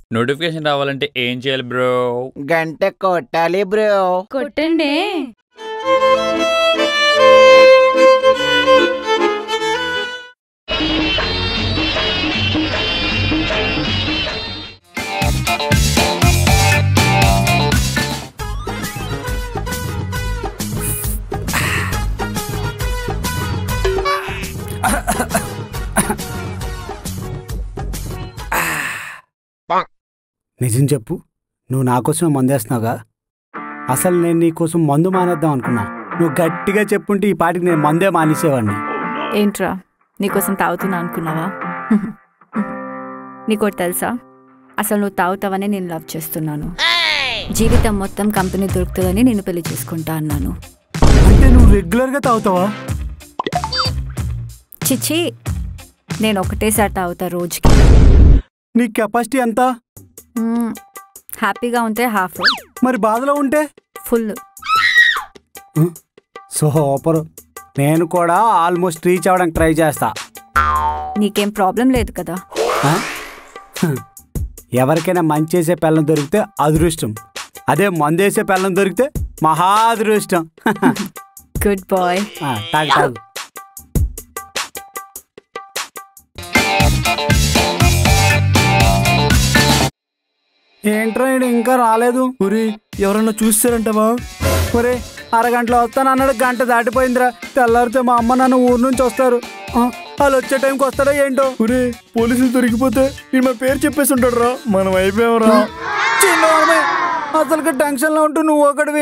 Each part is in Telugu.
నోటిఫికేషన్ రావాలంటే ఏం చేయాలి బ్రో గంట కొట్టాలి బ్రో కొట్టండి నిజం చెప్పు నువ్వు నా కోసమే మందేస్తున్నావుగా అసలు నేను నీ కోసం మందు మానేద్దాం అనుకున్నా నువ్వు గట్టిగా చెప్పుంటే ఈ పాటికి నేను మందే మానేసేవాడిని ఏంట్రా నీకోసం తాగుతున్నా అనుకున్నావా నీకోటి తెలుసా అసలు నువ్వు తాగుతావని నేను లవ్ చేస్తున్నాను జీవితం మొత్తం కంపెనీ దొరుకుతుందని నేను పెళ్లి చేసుకుంటా అన్నాను అంటే నువ్వు రెగ్యులర్గా తాగుతావా చిచి నేను ఒకటేసారి తాగుతా రోజుకి నీ కెపాసిటీ ఎంత మ్మ్. హ్యాపీగా ఉంటే హాఫ్ మరి బాధలో ఉంటే ఫుల్ సూపర్ నేను కూడా ఆల్మోస్ట్ రీచ్ అవ్వడానికి ట్రై చేస్తా నీకేం ప్రాబ్లం లేదు కదా ఆ? హ. ఎవరికైనా మంచి చేసే పిల్లం దొరికితే అదృష్టం అదే మందేసే పిల్లం దొరికితే మహా అదృష్టం గుడ్ బాయ్ ఆ, తాగు తాగు ఏంట్రా ఈడు ఇంకా రాలేదు ఒరే ఎవరన్నా చూస్తారంటవా ఒరే అరగంటలో వస్తాను అన్నాడు గంట దాటిపోయిందిరా తెల్లారితే మా అమ్మ నాన్న ఊరు నుంచి వస్తారు ఆ, వాళ్ళు వచ్చే టైంకి వస్తాడో ఏంటో ఒరే పోలీసులు దొరికిపోతే ఈ మా పేరు చెప్పేసి ఉంటాడు రా మనం అయిపోయామరా చిన్నవాడివి. అసలుకి టెన్షన్లో ఉంటూ నువ్వు ఒకటివి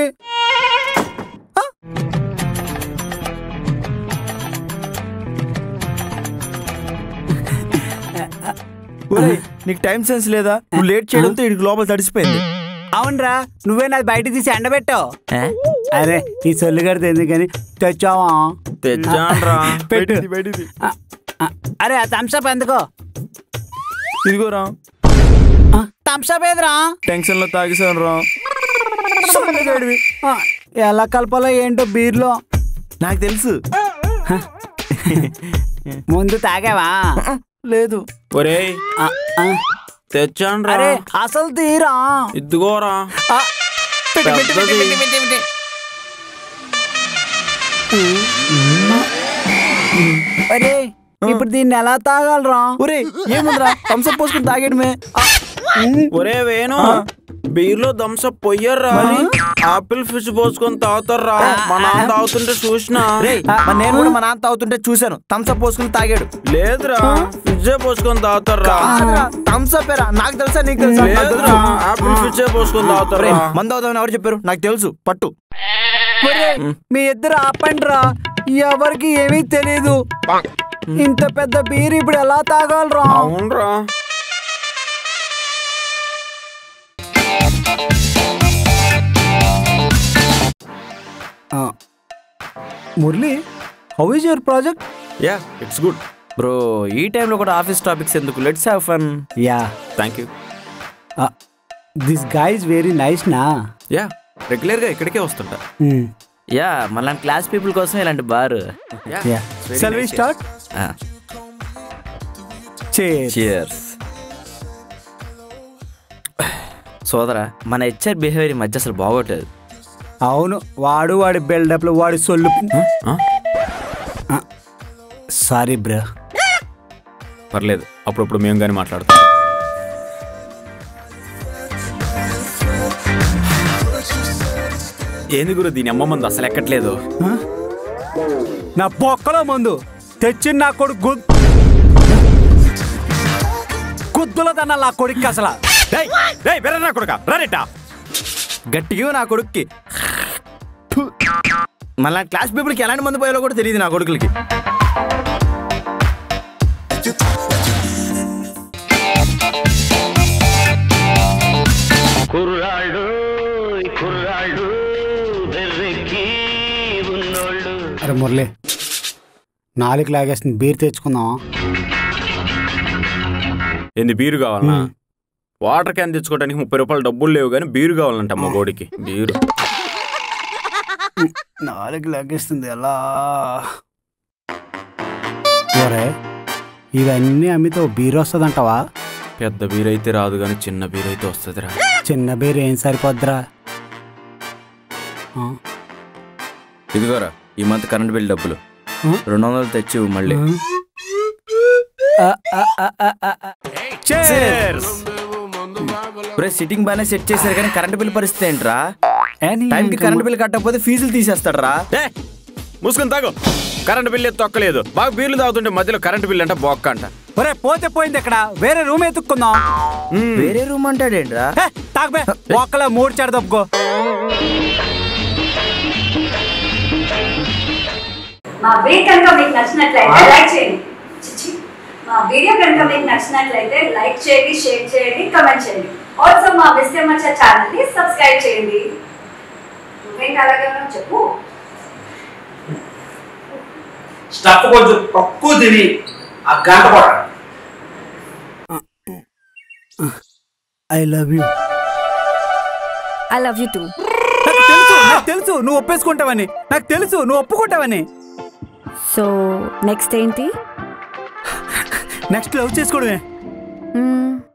ఒరే నీకు టైం సెన్స్ లేదా నువ్వు లేట్ చేయడంతో ఇడికి లోపల తడిసిపోయింది అవునరా నువ్వే నాది బయట తీసి ఎండబెట్టావు అరే ఈ సొల్లుగడితే ఎందుకని తెచ్చావా తెచ్చాన్రా పెట్టు బయటిది, బయటిది. ఆ, ఆ, అరే ఆ థమ్స్అప్ ఎందుకో ఇదిగోరా థమ్స్అప్ ఏదిరా టెన్షన్ లో తాగేసాను రా సొల్లుగడివి. ఆ, ఎలా కలపాలో ఏంటో బీర్లో నాకు తెలుసు ముందు తాగావా లేదు ఒరేయ్ ఆ, ఆ. తెచ్చాన్రా అరే అసలు తీరా ఇద్దుకోరా ఆ, పెట్టు, పెట్టు, పెట్టు, పెద్దది. పెట్టు, పెట్టు, పెట్టు. అరే ఇప్పుడు దీన్ని ఎలా తాగాలరా ఒరే ఏముందిరా థమ్స్అప్ పోసుకుని తాగేయడమే ఒరే వేణు బీర్లో దంసప్ పొయ్యర్రా ఆపిల్ ఫిష్ పోసుకొని తాగుతారా మా నాన్న తాగుతుంటే చూసినా రేయ్ మరి నేను కూడా మా నాన్న తాగుతుంటే చూశాను థమ్స్అప్ పోసుకుని తాగాడు లేదురా ఫిష్ పోసుకొని తాగుతారా థమ్స్అప్ ఏరా నాకు తెలుసా నీకు తెలుసా నాకు లేదురా తెలుసు. ఆపిల్ ఫిష్ పోసుకొని తాగుతారా ఒరేయ్, మందు అవుదామని ఎవరు చెప్పారు నాకు తెలుసు పట్టు ఒరే, మీ ఇద్దరు ఆపండిరా ఎవరికి ఏమీ తెలీదు ఇంత పెద్ద బీర్ ఇప్పుడు ఎలా తాగాలరా అవునరా Murali how is your project ya it's good bro ఈ టైంలో కూడా ఆఫీస్ టాపిక్స్ ఎందుకు let's have fun ya thank you this guy is very nice నా యా రెగ్యులర్ గా ఇక్కడికే వస్తుంటా యా మళ్ళీ క్లాస్ పీపుల్ కోసం ఇలాంటి bar ya shall we start cheer cheers సోదరా మన హెచ్ఆర్ బిహేవియర్ ఈ మధ్య అసలు బాగోట్లేదు అవును వాడు వాడి బిల్డప్లు వాడి సొల్లు సారీ బ్రో పర్లేదు అప్పుడప్పుడు మేము కానీ మాట్లాడతాం ఏంది గురు దీని అమ్మ మంది అసలు ఎక్కట్లేదు నా బొక్కలో మందు తెచ్చి నా కొడుకు గుద్ గుద్దులో తన నా కొడుకు అసలు డేయ్, డేయ్, బెర్రనా కొడుకా, రానిట్టా. గట్టిగా నా కొడుక్కి మళ్ళీ క్లాస్ పీపుల్కి ఎలాంటి మంది పోయాలో కూడా తెలియదు నా కొడుకులకి కుర్రాళ్ళు కుర్రాళ్ళు బెర్రెక్కి ఉన్నోళ్ళు అరే మురళి నాలుగు లాగేస్తుంది బీర్ తెచ్చుకుందాం ఏంది బీరు కావాలనా వాటర్ క్యాన్ తెచ్చుకోవడానికి ముప్పై రూపాయలు డబ్బులు లేవు కానీ బీరు కావాలంట మా గోడికి బీరు నాలుగు లాగేస్తుంది ఎలా ఒరే ఇవన్నీ అమ్మితే ఓ బీర్ వస్తుందంటావా పెద్ద బీర్ అయితే రాదు కానీ చిన్న బీర్ అయితే వస్తుందిరా చిన్న బేరు ఏం సరిపోద్దిరా ఆ, ఇదిగోరా ఈ మంత్ కరెంట్ బిల్ డబ్బులు ఆ? రెండు వందలు తెచ్చి ఇవ్వు మళ్ళీ ఆ, ఆ, ఆ, ఆ, ఆ, ఆ. Cheers! ఒరే సిట్టింగ్ బాగానే సెట్ చేశారు కానీ కరెంట్ బిల్ పరిస్థితి ఏంట్రా ఏ నీ టైంకి ఇంకా కరెంట్ బిల్ కట్టకపోతే ఫీజులు తీసేస్తాడు రా ఏ మూసుకొని తాగు కరెంట్ బిల్లు తొక్కలేదు బాగా బీర్లు తాగుతుంటే మధ్యలో కరెంట్ బిల్ అంట బొక్క అంట ఒరే పోతే పోయింది ఇక్కడ వేరే రూమ్ ఎత్తుక్కుందాం వేరే రూమ్ అంటాడేంట్రా హే, తాగబే ఒక్కలో మూడు చెడ తప్పుకో మా వీడియో కనుక మీకు నచ్చినట్లయితే లైక్ చేయండి చిచ్చి. మా వీడియో కనుక మీకు నచ్చినట్లయితే లైక్ చేయండి షేర్ చేయండి కమెంట్ చేయండి ఆల్సో మా విస్టమచ్చ ఛానల్ ని సబ్స్క్రైబ్ చేయండి నువ్వేంటి అలాగే ఉన్నావు చెప్పు స్టఫ్ కొంచెం తక్కువ తిని ఆ గంట పడ I love you I love you too నాకు తెలుసు నాకు తెలుసు నువ్వు ఒప్పేసుకుంటావని నాకు తెలుసు నువ్వు ఒప్పుకుంటావని సో నెక్స్ట్ ఏంటి నెక్స్ట్ లవ్ చేసుకోవడమే మ్మ్,